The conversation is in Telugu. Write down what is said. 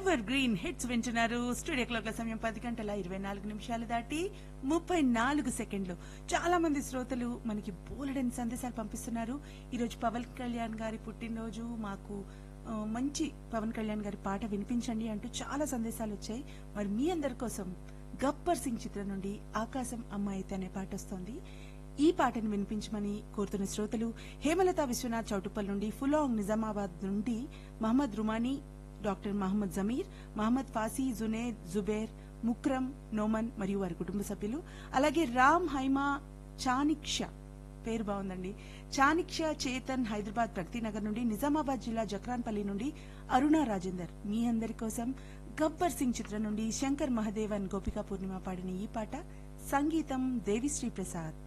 ఎవర్ గ్రీన్ హిట్స్ వింటున్నారు స్టూడియో క్లాక్ సమయం పది గంటల ఇరవై నాలుగు నిమిషాలు దాటి ముప్పై నాలుగు సెకండ్లు చాలా మంది శ్రోతలు మనకి బోలెడని సందేశాలు పంపిస్తున్నారు ఈ రోజు పవన్ కళ్యాణ్ గారి పుట్టినరోజు మాకు ఆ, మంచి పవన్ కళ్యాణ్ గారి పాట వినిపించండి అంటూ చాలా సందేశాలు వచ్చాయి మరి మీ అందరి కోసం గబ్బర్ సింగ్ చిత్రం నుండి ఆకాశం అమ్మాయి అనే పాట వస్తోంది ఈ పాటను వినిపించమని కోరుతున్న శ్రోతలు హేమలత విశ్వనాథ్ చౌటుప్పల్ నుండి ఫులాంగ్ నిజామాబాద్ నుండి మహమ్మద్ రుమానీ డాక్టర్ మహమ్మద్ జమీర్ మహమ్మద్ ఫాసీ జునేద్ జుబేర్ ముక్రమ్ నోమన్ మరియు వారి కుటుంబ సభ్యులు అలాగే రామ్ హైమా చానిక్ష పేరు బాగుందండి చానిక్ష చేతన్ హైదరాబాద్ ప్రగతినగర్ నుండి నిజామాబాద్ జిల్లా జక్రాన్పల్లి నుండి అరుణ రాజేందర్ మీ అందరి కోసం గబ్బర్ సింగ్ చిత్రం నుండి శంకర్ మహదేవన్ గోపికా పూర్ణిమ పాడిన ఈ పాట సంగీతం దేవిశ్రీ ప్రసాద్